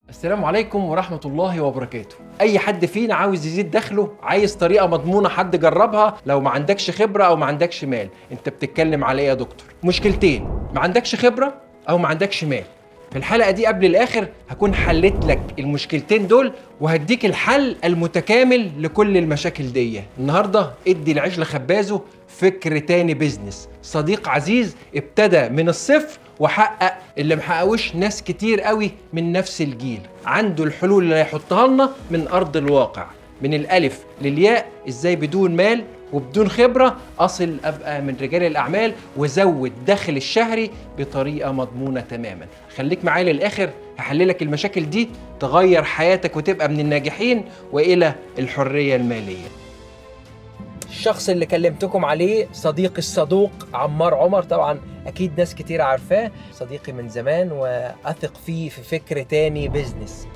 السلام عليكم ورحمة الله وبركاته أي حد فينا عاوز يزيد دخله عايز طريقة مضمونة حد جربها لو ما عندكش خبرة أو ما عندكش مال أنت بتتكلم على إيه يا دكتور مشكلتين ما عندكش خبرة أو ما عندكش مال في الحلقة دي قبل الآخر هكون حلت لك المشكلتين دول وهديك الحل المتكامل لكل المشاكل دي النهاردة ادي العيش لخبازه فكر تاني بيزنس صديق عزيز ابتدى من الصفر وحقق اللي محققوش ناس كتير قوي من نفس الجيل عنده الحلول اللي هيحطها لنا من ارض الواقع من الالف للياء ازاي بدون مال وبدون خبرة أصل أبقى من رجال الأعمال وزود دخل الشهري بطريقة مضمونة تماما خليك معايا للآخر هحللك المشاكل دي تغير حياتك وتبقى من الناجحين وإلى الحرية المالية الشخص اللي كلمتكم عليه صديقي الصدوق عمار عمر طبعا اكيد ناس كتير عارفاه صديقي من زمان واثق فيه في فكر تاني بيزنس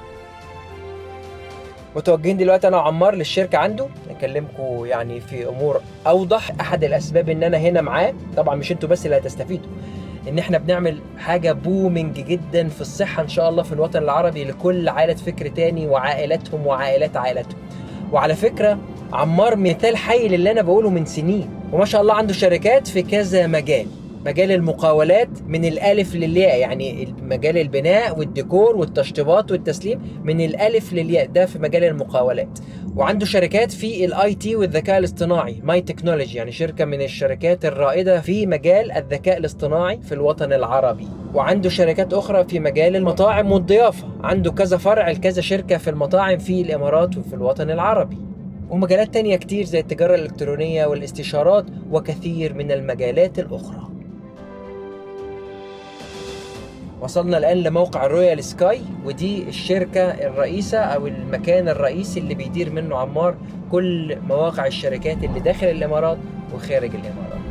متوجهين دلوقتي انا وعمار للشركه عنده نكلمكم يعني في امور اوضح احد الاسباب ان انا هنا معاه طبعا مش انتوا بس اللي هتستفيدوا ان احنا بنعمل حاجه بومنج جدا في الصحه ان شاء الله في الوطن العربي لكل عائله فكر تاني وعائلاتهم وعائلات عائلاتهم وعلى فكره عمار مثال حي للي انا بقوله من سنين وما شاء الله عنده شركات في كذا مجال مجال المقاولات من الالف للياء يعني مجال البناء والديكور والتشطيبات والتسليم من الالف للياء ده في مجال المقاولات وعنده شركات في الاي تي والذكاء الاصطناعي ماي تكنولوجي يعني شركه من الشركات الرائده في مجال الذكاء الاصطناعي في الوطن العربي وعنده شركات اخرى في مجال المطاعم والضيافه عنده كذا فرع لكذا شركه في المطاعم في الامارات وفي الوطن العربي ومجالات تانية كتير زي التجارة الإلكترونية والاستشارات وكثير من المجالات الأخرى وصلنا الآن لموقع رويال سكاي ودي الشركة الرئيسة أو المكان الرئيسي اللي بيدير منه عمار كل مواقع الشركات اللي داخل الإمارات وخارج الإمارات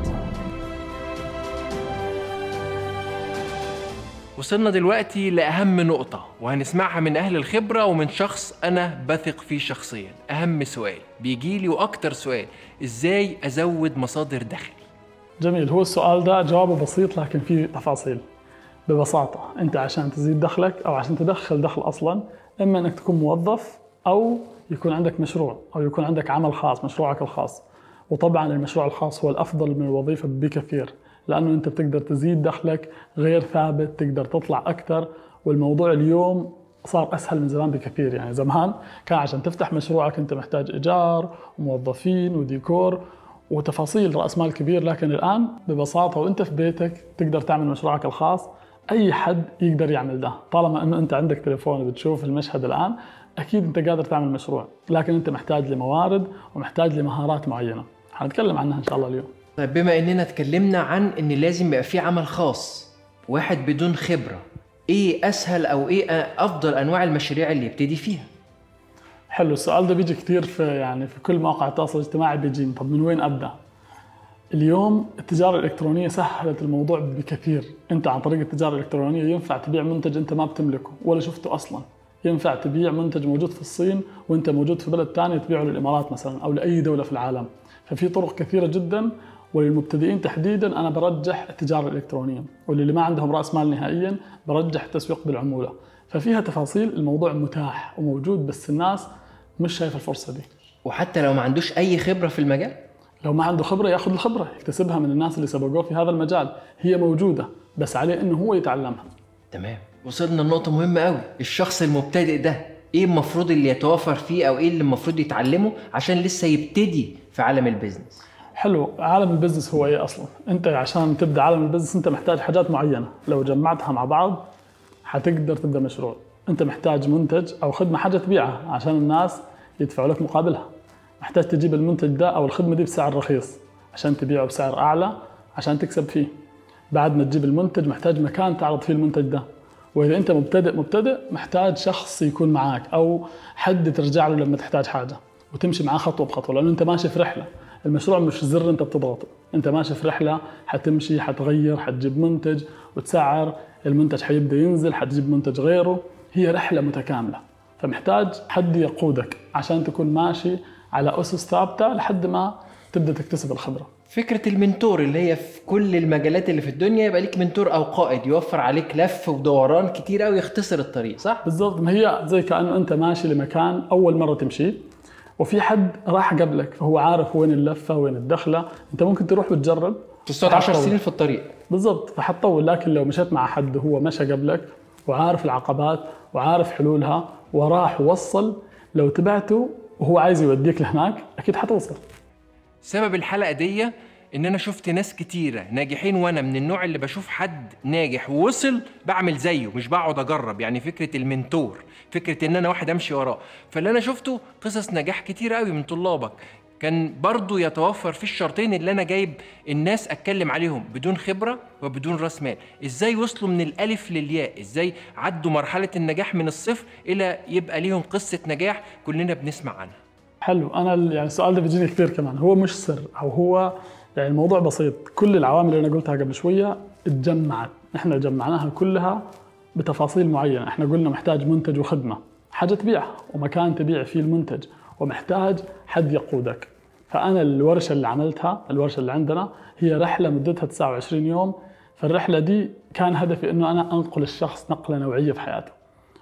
وصلنا دلوقتي لأهم نقطة وهنسمعها من أهل الخبرة ومن شخص أنا بثق فيه شخصيا أهم سؤال بيجيلي وأكتر سؤال إزاي أزود مصادر دخلي جميل هو السؤال ده جوابه بسيط لكن فيه تفاصيل ببساطة أنت عشان تزيد دخلك أو عشان تدخل دخل أصلا إما أنك تكون موظف أو يكون عندك مشروع أو يكون عندك عمل خاص مشروعك الخاص وطبعا المشروع الخاص هو الأفضل من الوظيفة بكثير لأنه أنت بتقدر تزيد دخلك غير ثابت تقدر تطلع أكثر والموضوع اليوم صار اسهل من زمان بكثير يعني زمان كان عشان تفتح مشروعك انت محتاج ايجار وموظفين وديكور وتفاصيل راس مال كبير لكن الان ببساطه وانت في بيتك تقدر تعمل مشروعك الخاص اي حد يقدر يعمل ده طالما انه انت عندك تليفون وبتشوف المشهد الان اكيد انت قادر تعمل مشروع لكن انت محتاج لموارد ومحتاج لمهارات معينه حنتكلم عنها ان شاء الله اليوم طيب بما اننا اتكلمنا عن ان لازم يبقى في عمل خاص واحد بدون خبره ايه اسهل او ايه افضل انواع المشاريع اللي يبتدي فيها حلو السؤال ده بيجي كثير في يعني في كل مواقع التواصل الاجتماعي بيجيني طب من وين ابدا اليوم التجارة الإلكترونية سهلت الموضوع بكثير أنت عن طريق التجارة الإلكترونية ينفع تبيع منتج أنت ما بتملكه ولا شفته أصلا ينفع تبيع منتج موجود في الصين وأنت موجود في بلد ثاني تبيعه للإمارات مثلا أو لأي دولة في العالم ففي طرق كثيرة جدا وللمبتدئين تحديدا أنا برجح التجارة الإلكترونية واللي ما عندهم رأس مال نهائيا برجح التسويق بالعمولة ففيها تفاصيل الموضوع متاح وموجود بس الناس مش شايفة الفرصة دي وحتى لو ما عندوش اي خبره في المجال لو ما عنده خبره ياخذ الخبره يكتسبها من الناس اللي سبقوه في هذا المجال هي موجوده بس عليه انه هو يتعلمها تمام وصلنا لنقطه مهمه قوي الشخص المبتدئ ده ايه المفروض اللي يتوافر فيه او ايه اللي المفروض يتعلمه عشان لسه يبتدي في عالم البيزنس حلو عالم البزنس هو ايه اصلا انت عشان تبدا عالم البزنس انت محتاج حاجات معينه لو جمعتها مع بعض حتقدر تبدا مشروع انت محتاج منتج او خدمه حاجه تبيعها عشان الناس يدفعوا لك مقابلها محتاج تجيب المنتج ده او الخدمه دي بسعر رخيص عشان تبيعه بسعر اعلى عشان تكسب فيه بعد ما تجيب المنتج محتاج مكان تعرض فيه المنتج ده واذا انت مبتدئ مبتدئ محتاج شخص يكون معاك او حد ترجع له لما تحتاج حاجه وتمشي معاه خطوه بخطوه لانه انت ماشي في رحله المشروع مش زر انت بتضغطه انت ماشي في رحله حتمشي حتغير حتجيب منتج وتسعر المنتج حيبدا ينزل حتجيب منتج غيره هي رحله متكامله فمحتاج حد يقودك عشان تكون ماشي على اسس ثابته لحد ما تبدا تكتسب الخبره فكرة المنتور اللي هي في كل المجالات اللي في الدنيا يبقى ليك منتور او قائد يوفر عليك لف ودوران كتير قوي يختصر الطريق صح؟ بالضبط ما هي زي كانه انت ماشي لمكان اول مره تمشي وفي حد راح قبلك فهو عارف وين اللفه وين الدخله انت ممكن تروح وتجرب تستوعب 10 فحتطول. سنين في الطريق بالضبط فحتطول لكن لو مشيت مع حد وهو مشى قبلك وعارف العقبات وعارف حلولها وراح ووصل لو تبعته وهو عايز يوديك لهناك اكيد حتوصل سبب الحلقه دي ان انا شفت ناس كتيره ناجحين وانا من النوع اللي بشوف حد ناجح ووصل بعمل زيه مش بقعد اجرب يعني فكره المنتور فكره ان انا واحد امشي وراه فاللي انا شفته قصص نجاح كتير قوي من طلابك كان برضو يتوفر في الشرطين اللي انا جايب الناس اتكلم عليهم بدون خبره وبدون راس مال ازاي وصلوا من الالف للياء ازاي عدوا مرحله النجاح من الصفر الى يبقى ليهم قصه نجاح كلنا بنسمع عنها حلو انا ال- يعني السؤال ده بيجيني كثير كمان هو مش سر او هو يعني الموضوع بسيط كل العوامل اللي انا قلتها قبل شويه اتجمعت احنا جمعناها كلها بتفاصيل معينه احنا قلنا محتاج منتج وخدمه حاجه تبيعها ومكان تبيع فيه المنتج ومحتاج حد يقودك فانا الورشه اللي عملتها الورشه اللي عندنا هي رحله مدتها 29 يوم فالرحله دي كان هدفي انه انا انقل الشخص نقله نوعيه في حياته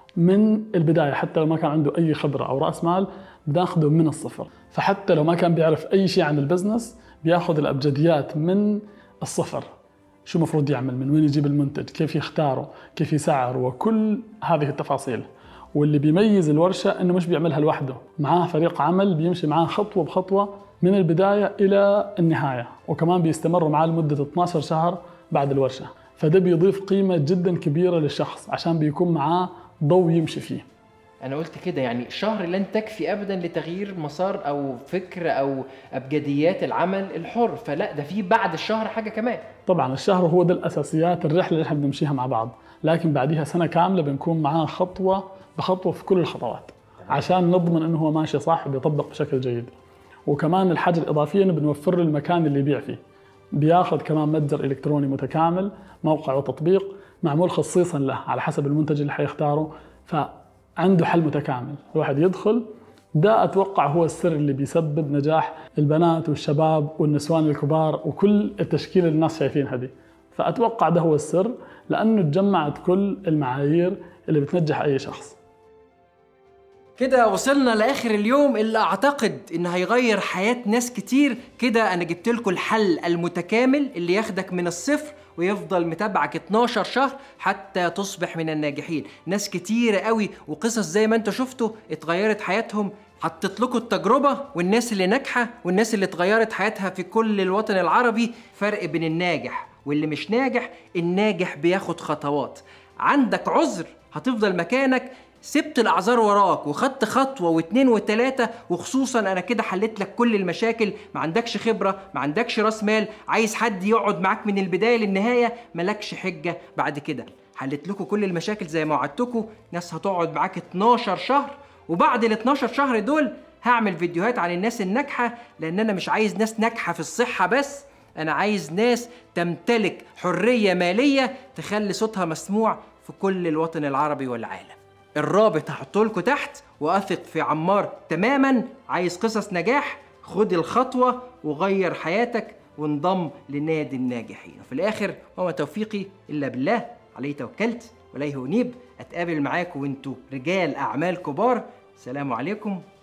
من البدايه حتى لو ما كان عنده اي خبره او راس مال بناخده من الصفر فحتى لو ما كان بيعرف اي شيء عن البزنس بياخذ الابجديات من الصفر شو المفروض يعمل من وين يجيب المنتج كيف يختاره كيف يسعر وكل هذه التفاصيل واللي بيميز الورشة انه مش بيعملها لوحده معاه فريق عمل بيمشي معاه خطوة بخطوة من البداية إلى النهاية وكمان بيستمروا معاه لمدة 12 شهر بعد الورشة فده بيضيف قيمة جدا كبيرة للشخص عشان بيكون معاه ضوء يمشي فيه انا قلت كده يعني شهر لن تكفي ابدا لتغيير مسار او فكر او ابجديات العمل الحر فلا ده في بعد الشهر حاجه كمان طبعا الشهر هو ده الاساسيات الرحله اللي احنا بنمشيها مع بعض لكن بعديها سنه كامله بنكون معاه خطوه بخطوه في كل الخطوات عشان نضمن انه هو ماشي صح وبيطبق بشكل جيد وكمان الحاجه الاضافيه انه بنوفر له المكان اللي يبيع فيه بياخذ كمان متجر الكتروني متكامل موقع وتطبيق معمول خصيصا له على حسب المنتج اللي حيختاره فعنده حل متكامل الواحد يدخل ده اتوقع هو السر اللي بيسبب نجاح البنات والشباب والنسوان الكبار وكل التشكيله اللي الناس شايفينها دي فاتوقع ده هو السر لانه تجمعت كل المعايير اللي بتنجح اي شخص كده وصلنا لاخر اليوم اللي اعتقد ان هيغير حياه ناس كتير كده انا جبت لكم الحل المتكامل اللي ياخدك من الصفر ويفضل متابعك 12 شهر حتى تصبح من الناجحين ناس كتيرة قوي وقصص زي ما انتوا شفتوا اتغيرت حياتهم حطيت لكم التجربة والناس اللي ناجحة والناس اللي اتغيرت حياتها في كل الوطن العربي فرق بين الناجح واللي مش ناجح الناجح بياخد خطوات عندك عذر هتفضل مكانك سبت الاعذار وراك وخدت خطوه واثنين وثلاثه وخصوصا انا كده حليت لك كل المشاكل ما عندكش خبره ما عندكش راس مال عايز حد يقعد معاك من البدايه للنهايه مالكش حجه بعد كده حليت لكم كل المشاكل زي ما وعدتكم ناس هتقعد معاك 12 شهر وبعد ال 12 شهر دول هعمل فيديوهات عن الناس الناجحه لان انا مش عايز ناس ناجحه في الصحه بس انا عايز ناس تمتلك حريه ماليه تخلي صوتها مسموع في كل الوطن العربي والعالم الرابط هحطه لكم تحت واثق في عمار تماما عايز قصص نجاح خد الخطوه وغير حياتك وانضم لنادي الناجحين وفي الاخر وما توفيقي الا بالله عليه توكلت واليه انيب اتقابل معاكم وانتوا رجال اعمال كبار سلام عليكم